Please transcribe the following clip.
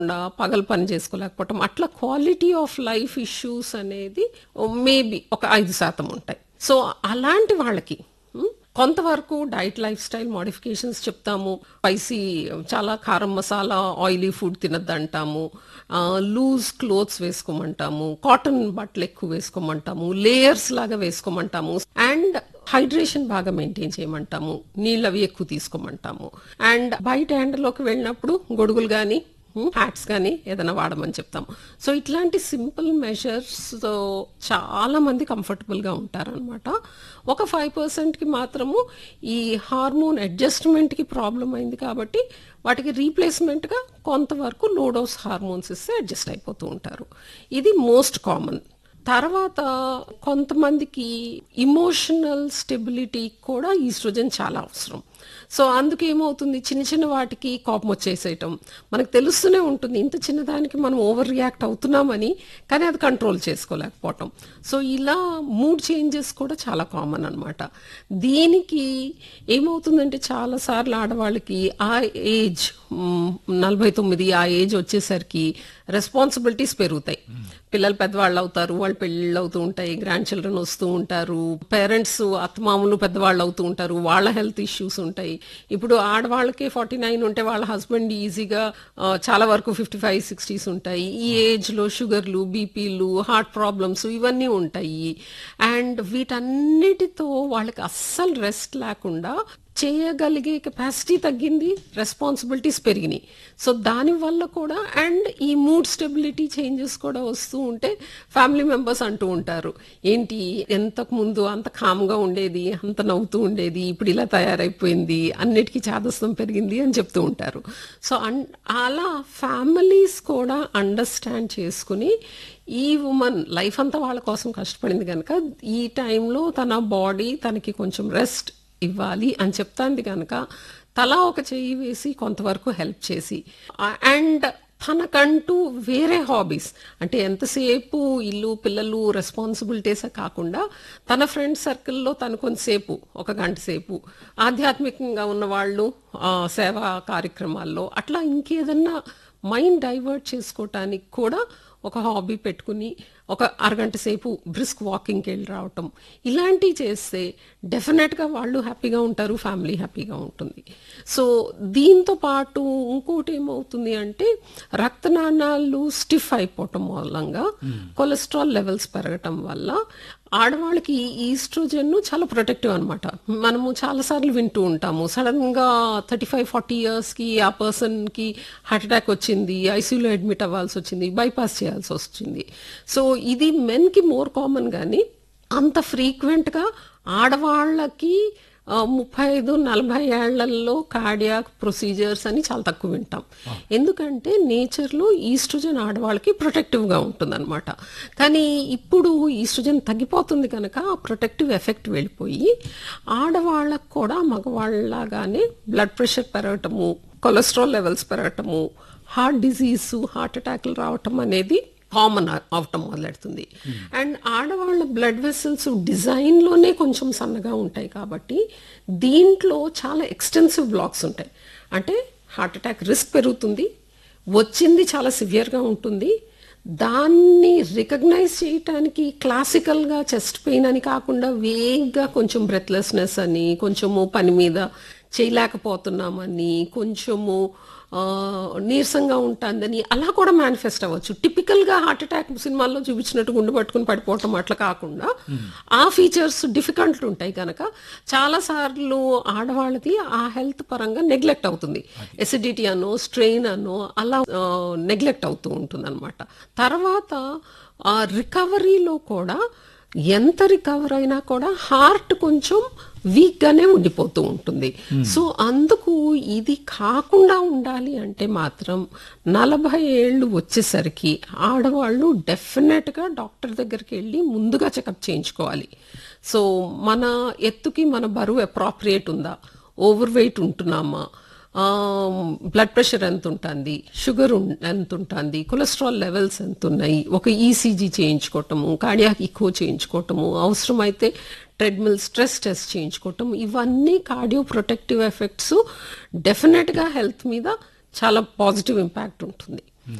లేకుండా పగలు పని చేసుకోలేకపోవటం అట్లా క్వాలిటీ ఆఫ్ లైఫ్ ఇష్యూస్ అనేది మేబీ ఒక ఐదు శాతం ఉంటాయి సో అలాంటి వాళ్ళకి ఉమ్, కొంతవరకు డైట్ లైఫ్ స్టైల్ మోడిఫికేషన్స్ చెప్తాము స్పైసీ చాలా కారం మసాలా ఆయిలీ ఫుడ్ తినద్దంటాము లూజ్ క్లోత్స్ వేసుకోమంటాము కాటన్ బట్టలు ఎక్కువ వేసుకోమంటాము లేయర్స్ లాగా వేసుకోమంటాము అండ్ హైడ్రేషన్ బాగా మెయింటైన్ చేయమంటాము నీళ్ళు అవి ఎక్కువ తీసుకోమంటాము అండ్ బయట ఎండలోకి వెళ్ళినప్పుడు గొడుగులు కానీ హ్యాట్స్ కానీ ఏదైనా వాడమని చెప్తాము సో ఇట్లాంటి సింపుల్ మెజర్స్ చాలా మంది కంఫర్టబుల్గా ఉంటారనమాట ఒక ఫైవ్ పర్సెంట్కి మాత్రము ఈ హార్మోన్ అడ్జస్ట్మెంట్కి ప్రాబ్లం అయింది కాబట్టి వాటికి రీప్లేస్మెంట్గా కొంతవరకు లోడోస్ హార్మోన్స్ ఇస్తే అడ్జస్ట్ అయిపోతూ ఉంటారు ఇది మోస్ట్ కామన్ తర్వాత కొంతమందికి ఇమోషనల్ స్టెబిలిటీ కూడా ఈస్ట్రోజన్ చాలా అవసరం సో అందుకు ఏమవుతుంది చిన్న చిన్న వాటికి కోపం వచ్చేసేయటం మనకు తెలుస్తూనే ఉంటుంది ఇంత చిన్నదానికి మనం ఓవర్ రియాక్ట్ అవుతున్నామని కానీ అది కంట్రోల్ చేసుకోలేకపోవటం సో ఇలా మూడ్ చేంజెస్ కూడా చాలా కామన్ అనమాట దీనికి ఏమవుతుందంటే చాలాసార్లు ఆడవాళ్ళకి ఆ ఏజ్ నలభై తొమ్మిది ఆ ఏజ్ వచ్చేసరికి రెస్పాన్సిబిలిటీస్ పెరుగుతాయి పిల్లలు పెద్దవాళ్ళు అవుతారు వాళ్ళు పెళ్ళిళ్ళు అవుతూ ఉంటాయి గ్రాండ్ చిల్డ్రన్ వస్తూ ఉంటారు పేరెంట్స్ అత్తమామలు పెద్దవాళ్ళు అవుతూ ఉంటారు వాళ్ళ హెల్త్ ఇష్యూస్ ఉంటాయి ఇప్పుడు ఆడవాళ్ళకే ఫార్టీ నైన్ ఉంటే వాళ్ళ హస్బెండ్ ఈజీగా ఆ, చాలా వరకు ఫిఫ్టీ ఫైవ్ సిక్స్టీస్ ఉంటాయి ఈ ఏజ్ లో షుగర్లు బీపీలు హార్ట్ ప్రాబ్లమ్స్ ఇవన్నీ ఉంటాయి అండ్ వీటన్నిటితో వాళ్ళకి అస్సలు రెస్ట్ లేకుండా చేయగలిగే కెపాసిటీ తగ్గింది రెస్పాన్సిబిలిటీస్ పెరిగినాయి సో దానివల్ల కూడా అండ్ ఈ మూడ్ స్టెబిలిటీ చేంజెస్ కూడా వస్తూ ఉంటే ఫ్యామిలీ మెంబర్స్ అంటూ ఉంటారు ఏంటి ఎంతకు ముందు అంత కామ్గా ఉండేది అంత నవ్వుతూ ఉండేది ఇప్పుడు ఇలా తయారైపోయింది అన్నిటికీ చాదస్తం పెరిగింది అని చెప్తూ ఉంటారు సో అన్ అలా ఫ్యామిలీస్ కూడా అండర్స్టాండ్ చేసుకుని ఈ ఉమెన్ లైఫ్ అంతా వాళ్ళ కోసం కష్టపడింది కనుక ఈ టైంలో తన బాడీ తనకి కొంచెం రెస్ట్ ఇవ్వాలి అని చెప్తాంది కనుక తలా ఒక చెయ్యి వేసి కొంతవరకు హెల్ప్ చేసి అండ్ తనకంటూ వేరే హాబీస్ అంటే ఎంతసేపు ఇల్లు పిల్లలు రెస్పాన్సిబిలిటీసే కాకుండా తన ఫ్రెండ్ సర్కిల్లో తను కొంతసేపు ఒక గంట సేపు ఆధ్యాత్మికంగా ఉన్న వాళ్ళు ఆ, సేవా కార్యక్రమాల్లో అట్లా ఇంకేదన్నా మైండ్ డైవర్ట్ చేసుకోవటానికి కూడా ఒక హాబీ పెట్టుకుని ఒక అరగంట సేపు బ్రిస్క్ వాకింగ్కి వెళ్ళి రావటం ఇలాంటివి చేస్తే డెఫినెట్గా వాళ్ళు హ్యాపీగా ఉంటారు ఫ్యామిలీ హ్యాపీగా ఉంటుంది సో దీంతో పాటు ఇంకోటి ఏమవుతుంది అంటే రక్తనాళాలు స్టిఫ్ అయిపోవటం మూలంగా కొలెస్ట్రాల్ లెవెల్స్ పెరగటం వల్ల ఆడవాళ్ళకి ఈ ఈస్ట్రోజన్ చాలా ప్రొటెక్టివ్ అనమాట మనము చాలాసార్లు వింటూ ఉంటాము సడన్ గా థర్టీ ఫైవ్ ఫార్టీ ఇయర్స్ కి ఆ పర్సన్ కి హార్ట్ అటాక్ వచ్చింది ఐసీయూలో అడ్మిట్ అవ్వాల్సి వచ్చింది బైపాస్ చేయాల్సి వచ్చింది సో ఇది మెన్ కి మోర్ కామన్ కానీ అంత ఫ్రీక్వెంట్ గా ఆడవాళ్ళకి ఆ, ముప్పై ఐదు నలభై ఏళ్లలో కార్డియాక్ ప్రొసీజర్స్ అని చాలా తక్కువ వింటాం ఎందుకంటే నేచర్లో ఈస్ట్రోజన్ ఆడవాళ్ళకి ప్రొటెక్టివ్గా ఉంటుందన్నమాట కానీ ఇప్పుడు ఈస్ట్రోజన్ తగ్గిపోతుంది కనుక ఆ ప్రొటెక్టివ్ ఎఫెక్ట్ వెళ్ళిపోయి ఆడవాళ్ళకు కూడా మగవాళ్ళలాగానే బ్లడ్ ప్రెషర్ పెరగటము కొలెస్ట్రాల్ లెవెల్స్ పెరగటము హార్ట్ డిజీజ్ హార్ట్ అటాక్లు రావటం అనేది కామన్ అవటం మొదలెడుతుంది అండ్ ఆడవాళ్ళ బ్లడ్ వెసల్స్ డిజైన్ లోనే కొంచెం సన్నగా ఉంటాయి కాబట్టి దీంట్లో చాలా ఎక్స్టెన్సివ్ బ్లాక్స్ ఉంటాయి అంటే హార్ట్ అటాక్ రిస్క్ పెరుగుతుంది వచ్చింది చాలా సివియర్గా ఉంటుంది దాన్ని రికగ్నైజ్ చేయటానికి క్లాసికల్గా చెస్ట్ పెయిన్ అని కాకుండా వేగ్గా కొంచెం బ్రెత్లెస్నెస్ అని కొంచెము పని మీద చేయలేకపోతున్నామని కొంచెము ఆ, నీరసంగా ఉంటుందని అలా కూడా మేనిఫెస్ట్ అవ్వచ్చు టిపికల్ గా హార్ట్ అటాక్ సినిమాల్లో చూపించినట్టు గుండు పట్టుకుని పడిపోవటం అట్లా కాకుండా ఆ ఫీచర్స్ డిఫికల్ట్ ఉంటాయి కనుక చాలా సార్లు ఆడవాళ్ళది ఆ హెల్త్ పరంగా నెగ్లెక్ట్ అవుతుంది ఎసిడిటీ అనో స్ట్రెయిన్ అనో అలా నెగ్లెక్ట్ అవుతూ ఉంటుంది అనమాట తర్వాత ఆ రికవరీలో కూడా ఎంత రికవర్ అయినా కూడా హార్ట్ కొంచెం వీక్ గానే ఉండిపోతూ ఉంటుంది సో అందుకు ఇది కాకుండా ఉండాలి అంటే మాత్రం నలభై ఏళ్ళు వచ్చేసరికి ఆడవాళ్ళు డెఫినెట్ గా డాక్టర్ దగ్గరికి వెళ్ళి ముందుగా చెకప్ చేయించుకోవాలి సో మన ఎత్తుకి మన బరువు అప్రాప్రియేట్ ఉందా ఓవర్ వెయిట్ ఉంటున్నామా బ్లడ్ ప్రెషర్ ఎంత ఉంటుంది షుగర్ ఉన్- ఎంత ఉంటుంది కొలెస్ట్రాల్ లెవెల్స్ ఎంత ఉన్నాయి ఒక ఈసీజీ చేయించుకోవటము కార్డియాక్ ఇకో చేయించుకోవటము అవసరమైతే ట్రెడ్మిల్ స్ట్రెస్ టెస్ట్ చేయించుకోవటం ఇవన్నీ కార్డియో ప్రొటెక్టివ్ ఎఫెక్ట్స్ డెఫినెట్గా హెల్త్ మీద చాలా పాజిటివ్ ఇంపాక్ట్ ఉంటుంది